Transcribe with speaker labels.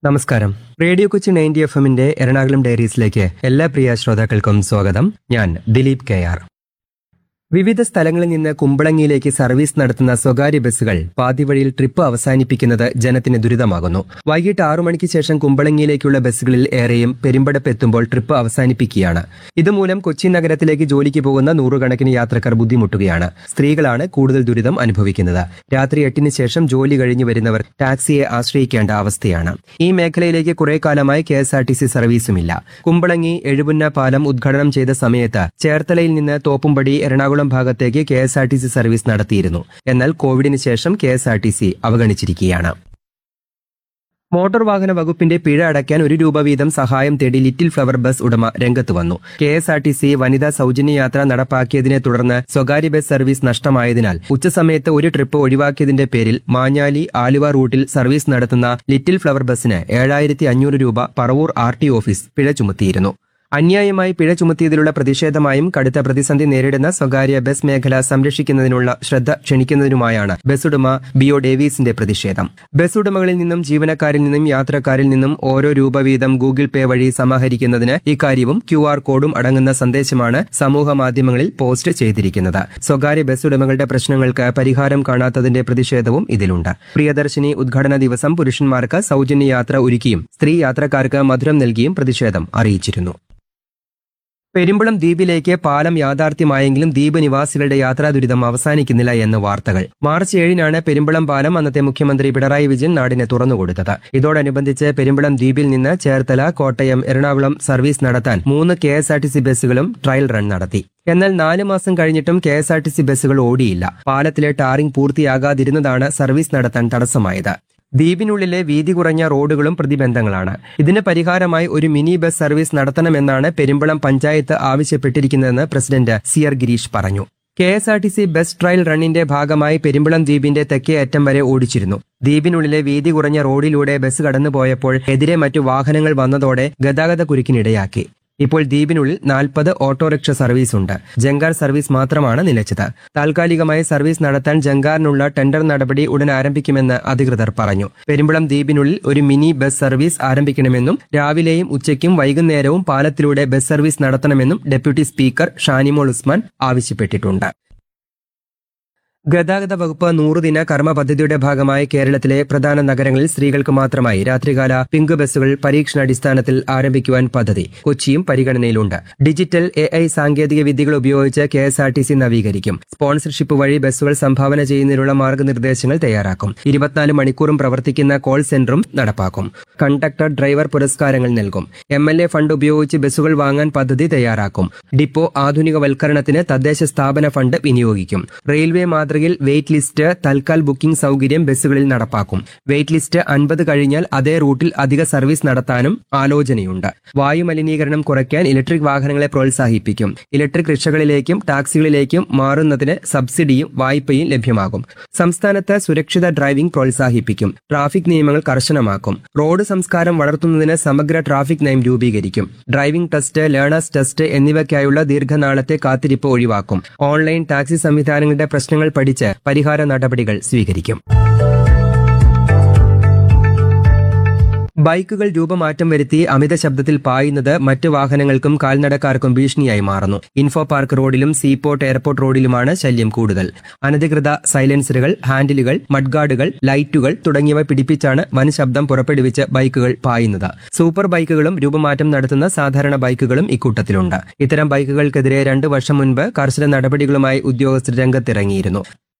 Speaker 1: നമസ്കാരം radio Kochi ninety F എമ്മിന്റെ എറണാകുളം ഡയറീസിലേക്ക് എല്ലാ പ്രിയ ശ്രോതാക്കൾക്കും സ്വാഗതം ഞാൻ ദിലീപ് കെ ആർ വിവിധ സ്ഥലങ്ങളിൽ നിന്ന് കുമ്പളങ്ങിയിലേക്ക് സർവീസ് നടത്തുന്ന സ്വകാര്യ ബസ്സുകൾ പാതിവഴിയിൽ ട്രിപ്പ് അവസാനിപ്പിക്കുന്നത് ജനത്തിന് ദുരിതമാകുന്നു വൈകിട്ട് ആറു മണിക്ക് ശേഷം കുമ്പളങ്ങിയിലേക്കുള്ള ബസ്സുകളിൽ ഏറെയും പെരുമ്പടപ്പ് എത്തുമ്പോൾ ട്രിപ്പ് അവസാനിപ്പിക്കുകയാണ് ഇതുമൂലം കൊച്ചി നഗരത്തിലേക്ക് ജോലിക്ക് പോകുന്ന നൂറുകണക്കിന് യാത്രക്കാർ ബുദ്ധിമുട്ടുകയാണ് സ്ത്രീകളാണ് കൂടുതൽ ദുരിതം അനുഭവിക്കുന്നത് രാത്രി എട്ടിന് ശേഷം ജോലി കഴിഞ്ഞു വരുന്നവർ ടാക്സിയെ ആശ്രയിക്കേണ്ട അവസ്ഥയാണ് ഈ മേഖലയിലേക്ക് കുറെ കാലമായി K S R T C സർവീസുമില്ല കുമ്പളങ്ങി എഴുപുന്ന പാലം ഉദ്ഘാടനം ചെയ്ത സമയത്ത് ചേർത്തലയിൽ നിന്ന് തോപ്പുംപടി എറണാകുളം ഭാഗത്തേക്ക് K S R T C service നടത്തിയിരുന്നു എന്നാൽ കോവിഡിന് ശേഷം K S R T C അവഗണിച്ചിരിക്കുകയാണ് മോട്ടോർ വാഹന വകുപ്പിന്റെ പിഴ അടയ്ക്കാൻ ഒരു രൂപ വീതം സഹായം തേടി ലിറ്റിൽ ഫ്ലവർ ബസ് ഉടമ രംഗത്ത് വന്നു K S R T C വനിതാ സൗജന്യ യാത്ര നടപ്പാക്കിയതിനെ തുടർന്ന് സ്വകാര്യ ബസ് സർവീസ് നഷ്ടമായതിനാൽ ഉച്ചസമയത്ത് ഒരു ട്രിപ്പ് ഒഴിവാക്കിയതിന്റെ പേരിൽ മാഞ്ഞാലി ആലുവ റൂട്ടിൽ സർവീസ് നടത്തുന്ന ലിറ്റിൽ ഫ്ലവർ ബസിന് ഏഴായിരത്തി അഞ്ഞൂറ് രൂപ പറവൂർ ആർ ടി ഓഫീസ് പിഴ ചുമത്തിയിരുന്നു അന്യായമായി പിഴ ചുമത്തിയതിലുള്ള പ്രതിഷേധമായും കടുത്ത പ്രതിസന്ധി നേരിടുന്ന സ്വകാര്യ ബസ് മേഖല സംരക്ഷിക്കുന്നതിനുള്ള ശ്രദ്ധ ക്ഷണിക്കുന്നതിനുമായാണ് ബസ് ഉടമ ബിഒ ഡേവീസിന്റെ പ്രതിഷേധം ബസ് ഉടമകളിൽ നിന്നും ജീവനക്കാരിൽ നിന്നും യാത്രക്കാരിൽ നിന്നും ഓരോ രൂപ വീതം ഗൂഗിൾ പേ വഴി സമാഹരിക്കുന്നതിന് ഇക്കാര്യവും ക്യു ആർ കോഡും അടങ്ങുന്ന സന്ദേശമാണ് സമൂഹ മാധ്യമങ്ങളിൽ പോസ്റ്റ് ചെയ്തിരിക്കുന്നത് സ്വകാര്യ ബസ് ഉടമകളുടെ പ്രശ്നങ്ങൾക്ക് പരിഹാരം കാണാത്തതിന്റെ പ്രതിഷേധവും ഇതിലുണ്ട് പ്രിയദർശിനി ഉദ്ഘാടന ദിവസം പുരുഷന്മാർക്ക് സൗജന്യ യാത്ര ഒരുക്കിയും സ്ത്രീ യാത്രക്കാർക്ക് മധുരം നൽകിയും പ്രതിഷേധം അറിയിച്ചിരുന്നു പെരുമ്പളം ദ്വീപിലേക്ക് പാലം യാഥാർത്ഥ്യമായെങ്കിലും ദ്വീപ് നിവാസികളുടെ യാത്രാ ദുരിതം അവസാനിക്കുന്നില്ല എന്ന് വാർത്തകൾ മാർച്ച് ഏഴിനാണ് പെരുമ്പളം പാലം അന്നത്തെ മുഖ്യമന്ത്രി പിണറായി വിജയൻ നാടിന് തുറന്നുകൊടുത്തത് ഇതോടനുബന്ധിച്ച് പെരുമ്പളം ദ്വീപിൽ നിന്ന് ചേർത്തല കോട്ടയം എറണാകുളം സർവീസ് നടത്താൻ മൂന്ന് K S R T C ബസ്സുകളും ട്രയൽ റൺ നടത്തി എന്നാൽ നാല് മാസം കഴിഞ്ഞിട്ടും K S R T C ബസ്സുകൾ ഓടിയില്ല പാലത്തിലെ ടാറിംഗ് പൂർത്തിയാകാതിരുന്നതാണ് സർവീസ് നടത്താൻ തടസ്സമായത് ദ്വീപിനുള്ളിലെ വീതി കുറഞ്ഞ റോഡുകളും പ്രതിബന്ധങ്ങളാണ് ഇതിന് പരിഹാരമായി ഒരു മിനി ബസ് സർവീസ് നടത്തണമെന്നാണ് പെരുമ്പളം പഞ്ചായത്ത് ആവശ്യപ്പെട്ടിരിക്കുന്നതെന്ന് പ്രസിഡന്റ് സി ആർ ഗിരീഷ് പറഞ്ഞു K S R T C bus trial റണ്ണിന്റെ ഭാഗമായി പെരുമ്പളം ദ്വീപിന്റെ തെക്കേ അറ്റം വരെ ഓടിച്ചിരുന്നു ദ്വീപിനുള്ളിലെ വീതി കുറഞ്ഞ റോഡിലൂടെ ബസ് കടന്നുപോയപ്പോൾ എതിരെ മറ്റു വാഹനങ്ങൾ വന്നതോടെ ഗതാഗത കുരുക്കിനിടയാക്കി ഇപ്പോൾ ദ്വീപിനുള്ളിൽ നാൽപ്പത് ഓട്ടോറിക്ഷ സർവീസ് ഉണ്ട് ജങ്കാർ സർവീസ് മാത്രമാണ് നിലച്ചത് താൽക്കാലികമായി സർവീസ് നടത്താൻ ജങ്കാറിനുള്ള ടെൻഡർ നടപടി ഉടൻ ആരംഭിക്കുമെന്ന് അധികൃതർ പറഞ്ഞു പെരുമ്പളം ദ്വീപിനുള്ളിൽ ഒരു മിനി ബസ് സർവീസ് ആരംഭിക്കണമെന്നും രാവിലെയും ഉച്ചയ്ക്കും വൈകുന്നേരവും പാലത്തിലൂടെ ബസ് സർവീസ് നടത്തണമെന്നും ഡെപ്യൂട്ടി സ്പീക്കർ ഷാനിമോൾ ഉസ്മാൻ ആവശ്യപ്പെട്ടിട്ടുണ്ട് ഗതാഗത വകുപ്പ് നൂറുദിന കർമ്മ പദ്ധതിയുടെ ഭാഗമായി കേരളത്തിലെ പ്രധാന നഗരങ്ങളിൽ സ്ത്രീകൾക്ക് മാത്രമായി രാത്രികാല പിങ്ക് ബസ്സുകൾ പരീക്ഷണാടിസ്ഥാനത്തിൽ ആരംഭിക്കുവാൻ പദ്ധതി കൊച്ചിയും പരിഗണനയിലുണ്ട് ഡിജിറ്റൽ എ ഐ സാങ്കേതിക വിദ്യകൾ ഉപയോഗിച്ച് K S R T C നവീകരിക്കും സ്പോൺസർഷിപ്പ് വഴി ബസ്സുകൾ സംഭാവന ചെയ്യുന്നതിനുള്ള മാർഗനിർദ്ദേശങ്ങൾ തയ്യാറാക്കും ഇരുപത്തിനാല് മണിക്കൂറും പ്രവർത്തിക്കുന്ന കോൾ സെന്ററും നടപ്പാക്കും കണ്ടക്ടർ ഡ്രൈവർ പുരസ്കാരങ്ങൾ നൽകും എം എൽ എ ഫണ്ട് ഉപയോഗിച്ച് ബസ്സുകൾ വാങ്ങാൻ പദ്ധതി തയ്യാറാക്കും ഡിപ്പോ ആധുനികവൽക്കരണത്തിന് തദ്ദേശ സ്ഥാപന ഫണ്ട് വിനിയോഗിക്കും റെയിൽവേ മാതൃകയിൽ വെയിറ്റ് ലിസ്റ്റ് തൽക്കാൽ ബുക്കിംഗ് സൗകര്യം ബസ്സുകളിൽ നടപ്പാക്കും വെയിറ്റ് ലിസ്റ്റ് അൻപത് കഴിഞ്ഞാൽ അതേ റൂട്ടിൽ അധിക സർവീസ് നടത്താനും ആലോചനയുണ്ട് വായു മലിനീകരണം കുറയ്ക്കാൻ ഇലക്ട്രിക് വാഹനങ്ങളെ പ്രോത്സാഹിപ്പിക്കും ഇലക്ട്രിക് റിക്ഷകളിലേക്കും ടാക്സികളിലേക്കും മാറുന്നതിന് സബ്സിഡിയും വായ്പയും ലഭ്യമാകും സംസ്ഥാനത്ത് സുരക്ഷിത ഡ്രൈവിംഗ് പ്രോത്സാഹിപ്പിക്കും ട്രാഫിക് നിയമങ്ങൾ കർശനമാക്കും റോഡ് സംസ്കാരം വളർത്തുന്നതിന് സമഗ്ര ട്രാഫിക് നയം രൂപീകരിക്കും ഡ്രൈവിംഗ് ടെസ്റ്റ് ലേണേഴ്സ് ടെസ്റ്റ് എന്നിവയ്ക്കായുള്ള ദീർഘനാളത്തെ കാത്തിരിപ്പ് ഒഴിവാക്കും ഓൺലൈൻ ടാക്സി സംവിധാനങ്ങളുടെ പ്രശ്നങ്ങൾ പഠിച്ച് പരിഹാര നടപടികൾ സ്വീകരിക്കും ബൈക്കുകൾ രൂപമാറ്റം വരുത്തി അമിത ശബ്ദത്തിൽ പായുന്നത് മറ്റു വാഹനങ്ങൾക്കും കാൽനടക്കാർക്കും ഭീഷണിയായി മാറുന്നു ഇൻഫോ പാർക്ക് റോഡിലും സീപോർട്ട് എയർപോർട്ട് റോഡിലുമാണ് ശല്യം കൂടുതൽ അനധികൃത സൈലൻസറുകൾ ഹാൻഡിലുകൾ മഡ്ഗാർഡുകൾ ലൈറ്റുകൾ തുടങ്ങിയവ പിടിപ്പിച്ചാണ് വൻ ശബ്ദം പുറപ്പെടുവിച്ച് ബൈക്കുകൾ പായുന്നത് സൂപ്പർ ബൈക്കുകളും രൂപമാറ്റം നടത്തുന്ന സാധാരണ ബൈക്കുകളും ഇക്കൂട്ടത്തിലുണ്ട് ഇത്തരം ബൈക്കുകൾക്കെതിരെ രണ്ടു വർഷം മുൻപ് കർശന നടപടികളുമായി ഉദ്യോഗസ്ഥർ രംഗത്തിറങ്ങിയിരുന്നു